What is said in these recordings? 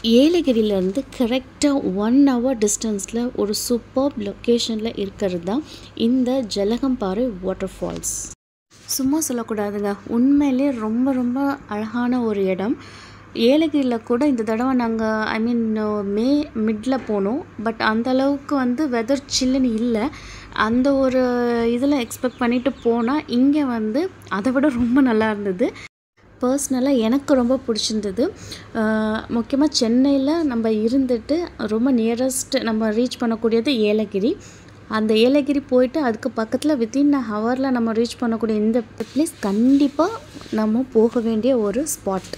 ஏலகிரியிலேருந்து கரெக்டாக one hour டிஸ்டன்ஸில் ஒரு சூப்பர் லொக்கேஷனில் இருக்கிறது தான் இந்த ஜலகம்பாறை வாட்டர் ஃபால்ஸ் சும்மா சொல்லக்கூடாதுங்க உண்மையிலே ரொம்ப ரொம்ப அழகான ஒரு இடம் ஏலகிரியில் கூட இந்த தடவை நாங்கள் ஐ மீன் மே மிடில் போனோம் பட் அந்த அளவுக்கு வந்து வெதர் சில்லுன்னு இல்லை அந்த ஒரு இதில் எக்ஸ்பெக்ட் பண்ணிட்டு போனால் இங்கே வந்து அதை விட ரொம்ப நல்லா இருந்தது பர்சனலாக எனக்கு ரொம்ப பிடிச்சிருந்தது முக்கியமாக சென்னையில் நம்ம இருந்துட்டு ரொம்ப நியரஸ்ட் நம்ம ரீச் பண்ணக்கூடியது ஏலகிரி அந்த ஏலகிரி போயிட்டு அதுக்கு பக்கத்தில் வித்தின் அ ஹவரில் நம்ம ரீச் பண்ணக்கூடிய இந்த பிளேஸ் கண்டிப்பாக நம்ம போக வேண்டிய ஒரு ஸ்பாட்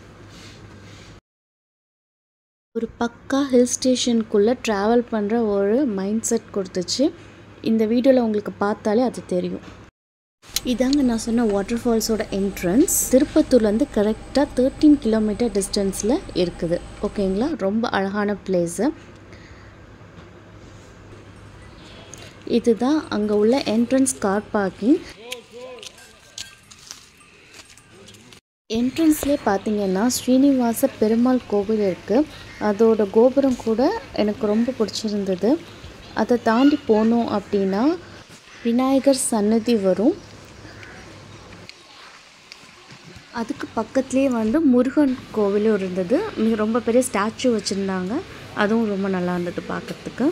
ஒரு பக்கா ஹில் ஸ்டேஷனுக்குள்ளே ட்ராவல் பண்ணுற ஒரு மைண்ட் செட் கொடுத்துச்சு இந்த வீடியோவில் உங்களுக்கு பார்த்தாலே அது தெரியும் இதாங்க நான் சொன்ன வாட்டர் ஃபால்ஸோட என்ட்ரன்ஸ் திருப்பத்தூர்லேருந்து கரெக்டாக தேர்ட்டீன் கிலோமீட்டர் டிஸ்டன்ஸில் இருக்குது ஓகேங்களா ரொம்ப அழகான பிளேஸு இதுதான் அங்கே உள்ள என்ட்ரன்ஸ் கார் பார்க்கிங் என்ட்ரன்ஸ்லேயே பார்த்தீங்கன்னா ஸ்ரீனிவாச பெருமாள் கோவில் இருக்குது அதோட கோபுரம் கூட எனக்கு ரொம்ப பிடிச்சிருந்தது அதை தாண்டி போனோம் அப்படின்னா விநாயகர் சன்னதி வரும் அதுக்கு பக்கத்துலேயே வந்து முருகன் கோவிலும் இருந்தது மிக ரொம்ப பெரிய ஸ்டாச்சு வச்சுருந்தாங்க அதுவும் ரொம்ப நல்லா இருந்தது பார்க்குறதுக்கு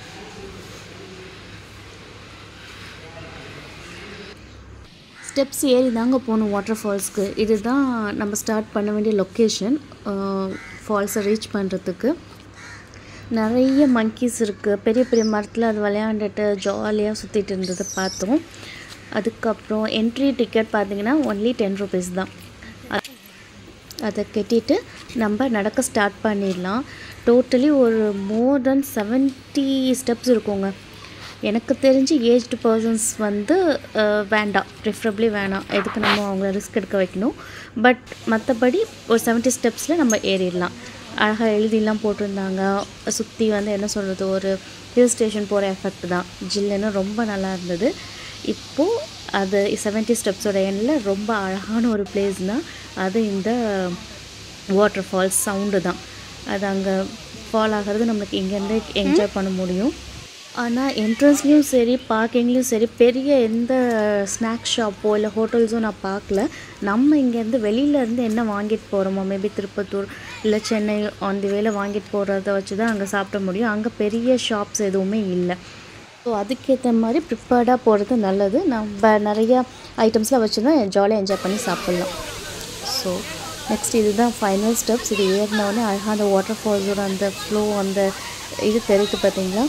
ஸ்டெப்ஸ் ஏறி தாங்க போகணும் வாட்டர் ஃபால்ஸ்க்கு இதுதான் நம்ம ஸ்டார்ட் பண்ண வேண்டிய லொக்கேஷன் ஃபால்ஸை ரீச் பண்ணுறதுக்கு நிறைய மங்கீஸ் இருக்குது பெரிய பெரிய மரத்தில் அது விளையாண்டுட்டு ஜாலியாக சுற்றிட்டு இருந்ததை பார்த்தோம் அதுக்கப்புறம் என்ட்ரி டிக்கெட் பார்த்தீங்கன்னா ஒன்லி டென் ருபீஸ் தான் அதை கட்டிட்டு நம்ம நடக்க ஸ்டார்ட் பண்ணிடலாம் டோட்டலி ஒரு மோர் தென் செவன்ட்டி ஸ்டெப்ஸ் இருக்குங்க எனக்கு தெரிஞ்சு ஏஜ்டு பர்சன்ஸ் வந்து வேண்டாம் ப்ரிஃபரபிளி வேணாம் எதுக்கு நம்ம அவங்கள ரிஸ்க் எடுக்க வைக்கணும் பட் மற்றபடி ஒரு செவன்ட்டி ஸ்டெப்ஸில் நம்ம ஏறிடலாம் அழகாக எழுதிலாம் போட்டிருந்தாங்க சுற்றி வந்து என்ன சொல்கிறது ஒரு ஹில் ஸ்டேஷன் போகிற எஃபெக்ட் தான் ஜில்லுன்னு ரொம்ப நல்லா இருந்தது இப்போது அது செவன்ட்டி ஸ்டெப்ஸோட எண்ணில் ரொம்ப அழகான ஒரு பிளேஸ்னால் அது இந்த வாட்டர் ஃபால்ஸ் சவுண்டு தான் அது அங்கே ஃபால் ஆகிறது நம்மளுக்கு இங்கேருந்து என்ஜாய் பண்ண முடியும் ஆனால் என்ட்ரன்ஸ்லேயும் சரி பார்க்கிங்லேயும் சரி பெரிய எந்த ஸ்நாக் ஷாப்போ இல்லை ஹோட்டல்ஸோ நான் பார்க்கல நம்ம இங்கேருந்து வெளியிலேருந்து என்ன வாங்கிட்டு போகிறோமோ மேபி திருப்பத்தூர் இல்லை சென்னை ஆன் தி வேல வாங்கிட்டு போகிறத வச்சு தான் அங்கே சாப்பிட முடியும் அங்கே பெரிய ஷாப்ஸ் எதுவுமே இல்லை ஸோ அதுக்கேற்ற மாதிரி ப்ரிப்பேர்டாக போகிறது நல்லது நம்ம நிறையா ஐட்டம்ஸ்லாம் வச்சு தான் ஜாலியாக என்ஜாய் பண்ணி சாப்பிட்லாம் ஸோ நெக்ஸ்ட் இதுதான் ஃபைனல் ஸ்டெப்ஸ் இது ஏறினோடனே அழகாக அந்த வாட்டர் ஃபால்ஸோட அந்த ஃப்ளோ அந்த இது தெரியுது பார்த்தீங்களா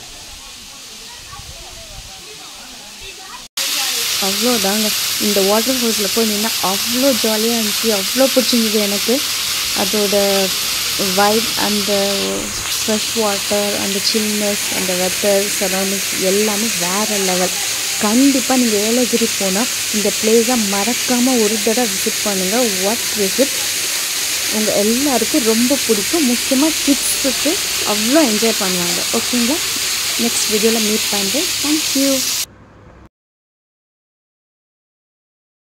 அவ்வளோதாங்க இந்த வாட்டர் ஃபால்ஸில் போய் நின்னா அவ்வளோ ஜாலியாக இருந்துச்சு அவ்வளோ பிடிச்சிருந்தது எனக்கு அதோட வைப் அந்த ஃப்ரெஷ் வாட்டர் அந்த சில்னஸ் அந்த வெதர் சரௌண்டிங்ஸ் எல்லாமே வேறு லெவல் கண்டிப்பாக நீங்கள் ஏலகிரி போனால் இந்த பிளேஸை மறக்காமல் ஒரு தடவை விசிட் பண்ணுங்கள் வாட் விசிட் உங்கள் எல்லாருக்கும் ரொம்ப பிடிக்கும் முக்கியமாக கிட்ஸுக்கு அவ்வளோ என்ஜாய் பண்ணுவாங்க ஓகேங்களா நெக்ஸ்ட் வீடியோவில் மீட் பண்ணுறேன் தேங்க்யூ